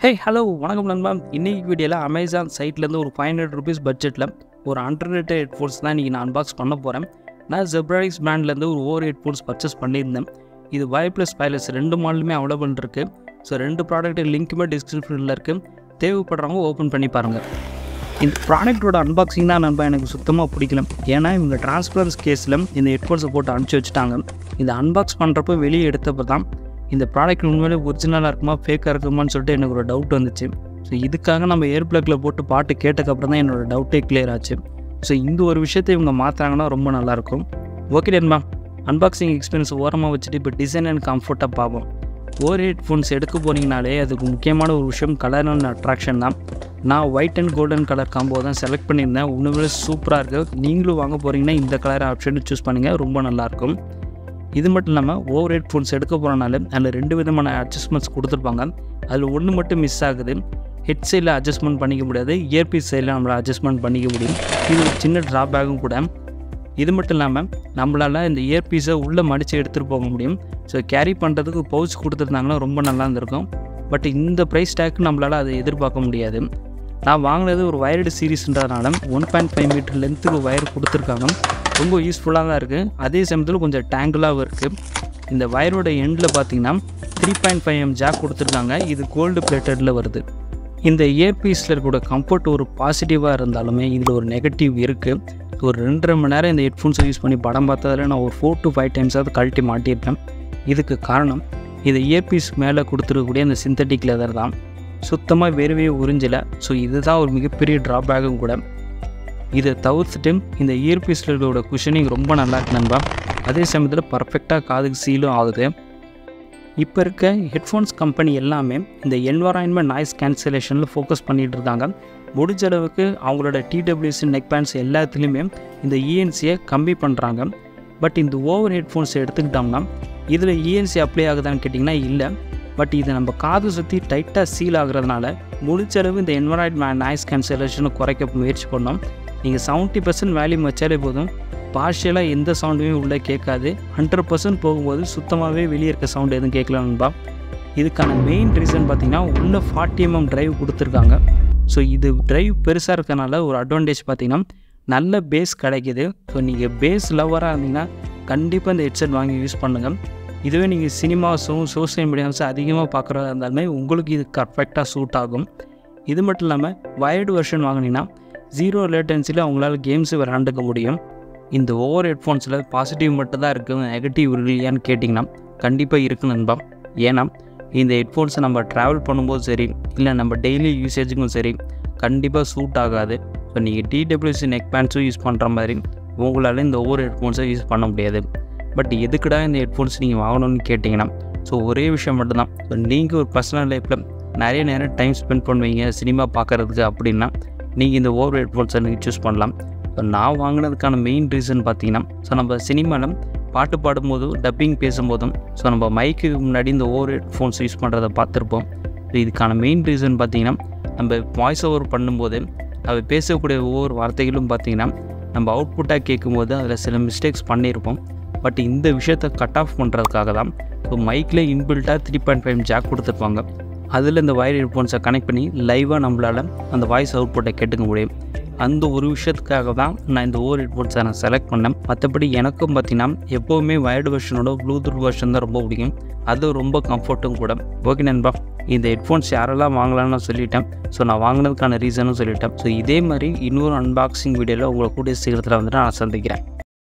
hey hello வணக்கம் நண்பா இன்னைக்கு வீடியோவில் அமேசான் சைட்லேருந்து ஒரு ஃபைவ் ஹண்ட்ரட் ருபீஸ் பட்ஜெட்டில் ஒரு அண்டர் ரேட்டட் ஹெட்ஃபோன்ஸ் தான் இன்றைக்கி நான் அன்பாக்ஸ் பண்ண போகிறேன் நான் ஜெப்ரானிக்ஸ் பிராண்ட்லேருந்து ஒரு ஓவர் ஹெட்ஃபோன்ஸ் பர்ச்சேஸ் பண்ணியிருந்தேன் இது வை ப்ளஸ் ஃபைலஸ் ரெண்டு மாடலுமே அவைலபிள் இருக்குது ஸோ ரெண்டு ப்ராடக்ட் லிங்க்குமே டிஸ்கிரிப்ஷனில் இருக்குது தேவைப்படுறவங்க ஓப்பன் பண்ணி பாருங்கள் இந்த ப்ராடக்ட்டோட அன்பாக்சிங் தான் நண்பா எனக்கு சுத்தமாக பிடிக்கல ஏன்னா இவங்க டிரான்ஸ்பரன்ஸ் கேஸில் இந்த ஹெட்ஃபோன்ஸை போட்டு அனுப்பிச்சி வச்சுட்டாங்க இந்த அன்பாக்ஸ் பண்ணுறப்போ வெளியே எடுத்தப்போ தான் இந்த ப்ராடக்ட் உண்மையிலே ஒரிஜினலாக இருக்குமா ஃபேக்காக இருக்குமான்னு சொல்லிட்டு எனக்கு ஒரு டவுட் வந்துச்சு ஸோ இதுக்காக நம்ம ஏர் ப்ளக்கில் போட்டு பாட்டு கேட்டக்கப்புறம் தான் என்னோடய டவுட்டே கிளியர் ஆச்சு ஸோ இந்த ஒரு விஷயத்தை இவங்க மாற்றுறாங்கன்னா ரொம்ப நல்லாயிருக்கும் ஓகே நண்பா அன்பாக்சிங் எக்ஸ்பீரியன்ஸ் ஓரமாக வச்சுட்டு இப்போ டிசைன் அண்ட் கம்ஃபர்ட்டாக பார்ப்போம் ஓவர் ஹெட்ஃபோன்ஸ் எடுக்க போனீங்கனாலே அதுக்கு முக்கியமான ஒரு விஷயம் கலர் அண்ட் அட்ராக்ஷன் தான் நான் white and golden colour combo தான் செலக்ட் பண்ணியிருந்தேன் உண்மையிலே சூப்பராக இருக்குது நீங்களும் வாங்க போகிறீங்கன்னா இந்த கலர் ஆப்ஷன் சூஸ் பண்ணுங்கள் ரொம்ப நல்லாயிருக்கும் இது மட்டும் இல்லாமல் ஓவர் ஹெட்ஃபோன்ஸ் எடுக்க போகிறனால அதில் ரெண்டு விதமான அட்ஜஸ்ட்மெண்ட்ஸ் கொடுத்துருப்பாங்க அதில் ஒன்று மட்டும் மிஸ் ஆகுது ஹெட் சைடில் அட்ஜஸ்ட்மெண்ட் பண்ணிக்க முடியாது இயர்பீஸ் சைடில் நம்மளால் அட்ஜஸ்ட்மெண்ட் பண்ணிக்க முடியும் இது ஒரு சின்ன ட்ராபேக்கும் கூட இது மட்டும் இல்லாமல் நம்மளால் இந்த இயர்பீஸை உள்ளே மடித்து எடுத்துகிட்டு போக முடியும் ஸோ கேரி பண்ணுறதுக்கு பவுச் கொடுத்துருந்தாங்கன்னா ரொம்ப நல்லா இருந்திருக்கும் பட் இந்த ப்ரைஸ் டேக்கு நம்மளால் அதை எதிர்பார்க்க முடியாது நான் வாங்கினது ஒரு வயர்டு சீரீஸ்ன்றதுனால ஒன் பாயிண்ட் ஃபைவ் மீட்டர் லென்த்துக்கு ஒயர் கொடுத்துருக்காங்க ரொம்ப யூஸ்ஃபுல்லாக தான் இருக்குது அதே சமயத்தில் கொஞ்சம் டேங்கிளாகவும் இருக்குது இந்த வயரோட எண்டில் பார்த்தீங்கன்னா three point five M jack கொடுத்துருக்காங்க இது கோல்டு பிளேட்டடில் வருது இந்த இயர்பீஸில் இருக்கக்கூட கம்ஃபர்ட் ஒரு பாசிட்டிவாக இருந்தாலுமே இதில் ஒரு நெகட்டிவ் இருக்குது ஒரு ரெண்டரை மணி நேரம் இந்த ஹெட்ஃபோன்ஸை யூஸ் பண்ணி படம் பார்த்ததில் நான் ஒரு ஃபோர் டு ஃபைவ் டைம்ஸாவது கழட்டி மாட்டியிருப்பேன் இதுக்கு காரணம் இது இயர்பீஸ் மேலே கொடுத்துருக்கக்கூடிய அந்த சிந்தட்டிக் லெதர் தான் சுத்தமாக வேர்வையே உறிஞ்சலை ஸோ இதுதான் ஒரு மிகப்பெரிய ட்ராபேக்கும் கூட இதை தவிர்த்துட்டு இந்த இயர்பீஸில் இருக்கிறோட குஷனிங் ரொம்ப நல்லா இருக்கு நண்பா அதே சமயத்தில் பர்ஃபெக்டாக காதுக்கு சீலும் ஆகுது இப்போ இருக்க ஹெட்ஃபோன்ஸ் கம்பெனி எல்லாமே இந்த என்வரான்மெண்ட் நாய்ஸ் கேன்சலேஷனில் ஃபோக்கஸ் பண்ணிகிட்டு இருக்காங்க முடிஞ்ச அளவுக்கு அவங்களோட டிடபிள்யூசி நெக் பேண்ட்ஸ் எல்லாத்துலேயுமே இந்த இஎன்சியை கம்மி பண்ணுறாங்க பட் இந்த ஓவர் ஹெட்ஃபோன்ஸ் எடுத்துக்கிட்டோம்னா இதில் இஎன்சி அப்ளை ஆகுதான்னு கேட்டிங்கன்னா இல்லை பட் இது நம்ம காது சுற்றி டைட்டாக சீல் ஆகுறதுனால முடிச்சளவு இந்த என்வரான்மெண்ட் நாய்ஸ் கேன்சலேஷனை குறைக்க முயற்சி பண்ணோம் நீங்கள் செவன்ட்டி பர்சன்ட் வேல்யூம் வச்சாலே போதும் பார்ஷியலாக எந்த சவுண்டுமே உள்ளே கேட்காது ஹண்ட்ரட் பர்சன்ட் போகும்போது சுத்தமாகவே வெளியே இருக்க சவுண்டு எதுவும் கேட்கலன்பா இதுக்கான மெயின் ரீசன் பார்த்தீங்கன்னா உள்ள ஃபார்ட்டி எம்எம் டிரைவ் கொடுத்துருக்காங்க ஸோ இது டிரைவ் பெருசாக இருக்கனால ஒரு அட்வான்டேஜ் பார்த்தீங்கன்னா நல்ல பேஸ் கிடைக்கிது ஸோ நீங்கள் பேஸ் லவராக இருந்தீங்கன்னா கண்டிப்பாக இந்த ஹெட்செட் வாங்கி யூஸ் பண்ணுங்கள் இதுவே நீங்கள் சினிமாஸும் சோஷியல் மீடியாஸும் அதிகமாக பார்க்குறதா இருந்தாலுமே உங்களுக்கு இது பர்ஃபெக்டாக சூட் ஆகும் இது மட்டும் இல்லாமல் வயர்டு வெர்ஷன் வாங்கினீங்கன்னா ஜீரோ லேட்டன்சியில் அவங்களால கேம்ஸு விளாண்டுக்க முடியும் இந்த ஓவர் ஹெட்ஃபோன்ஸில் பாசிட்டிவ் மட்டும் தான் இருக்குது நெகட்டிவ் இல்லையான்னு கேட்டிங்கன்னா கண்டிப்பாக இருக்குது நண்பா ஏன்னா இந்த ஹெட்ஃபோன்ஸை நம்ம ட்ராவல் பண்ணும்போது சரி இல்லை நம்ம டெய்லி யூசேஜுக்கும் சரி கண்டிப்பாக சூட் ஆகாது ஸோ நீங்கள் டிடபிள்யூசி நெக் பேண்ட்ஸும் யூஸ் பண்ணுற மாதிரி உங்களால் இந்த ஓவர் ஹெட்ஃபோன்ஸை யூஸ் பண்ண முடியாது பட் எதுக்குடா இந்த ஹெட்ஃபோன்ஸ் நீங்கள் வாங்கணும்னு கேட்டிங்கன்னா ஸோ ஒரே விஷயம் மட்டும்தான் ஸோ நீங்கள் ஒரு பர்சனல் லைஃப்பில் நிறைய நேரம் டைம் ஸ்பெண்ட் பண்ணுவீங்க சினிமா பார்க்குறதுக்கு அப்படின்னா நீங்கள் இந்த ஓவர் ஹெட்ஃபோன்ஸை நீங்கள் சூஸ் பண்ணலாம் ஸோ நான் வாங்கினதுக்கான மெயின் ரீசன் பார்த்தீங்கன்னா ஸோ நம்ம சினிமாவில் பாட்டு பாடும்போது டப்பிங் பேசும்போதும் ஸோ நம்ம மைக்குக்கு முன்னாடி இந்த ஓவர் ஹெட்ஃபோன்ஸ் யூஸ் பண்ணுறத பார்த்துருப்போம் ஸோ இதுக்கான மெயின் ரீசன் பார்த்தீங்கன்னா நம்ம வாய்ஸ் ஓவர் பண்ணும்போது அது பேசக்கூடிய ஒவ்வொரு வார்த்தைகளும் பார்த்தீங்கன்னா நம்ம அவுட்புட்டாக கேட்கும்போது அதில் சில மிஸ்டேக்ஸ் பண்ணியிருப்போம் பட் இந்த விஷயத்தை கட் ஆஃப் பண்ணுறதுக்காக தான் ஸோ மைக்கில் இன்பில்ட்டாக த்ரீ பாயிண்ட் ஃபைவ் ஜாக் கொடுத்துருப்பாங்க அதில் இந்த வயர் ஹெட்ஃபோன்ஸை கனெக்ட் பண்ணி லைவாக நம்மளால் அந்த வாய்ஸ் அவுட்புட்டை கேட்டுக்க முடியும் அந்த ஒரு விஷயத்துக்காக தான் நான் இந்த ஓவர் ஹெட்ஃபோன்ஸை நான் செலக்ட் பண்ணேன் மற்றபடி எனக்கும் பார்த்தீங்கன்னா எப்போவுமே வயர்டு வெர்ஷனோட ப்ளூடூத் வெர்ஷன் தான் ரொம்ப பிடிக்கும் அது ரொம்ப கம்ஃபர்ட்டும் கூட ஓகே நண்பா இந்த ஹெட்ஃபோன்ஸ் யாரெல்லாம் வாங்கலாம்னு நான் சொல்லிட்டேன் ஸோ நான் வாங்கினதுக்கான ரீசனும் சொல்லிட்டேன் ஸோ இதே மாதிரி இன்னொரு அன்பாக்சிங் வீடியோவில் உங்களை கூடிய சீக்கிரத்தில் வந்துட்டு நான் சந்திக்கிறேன்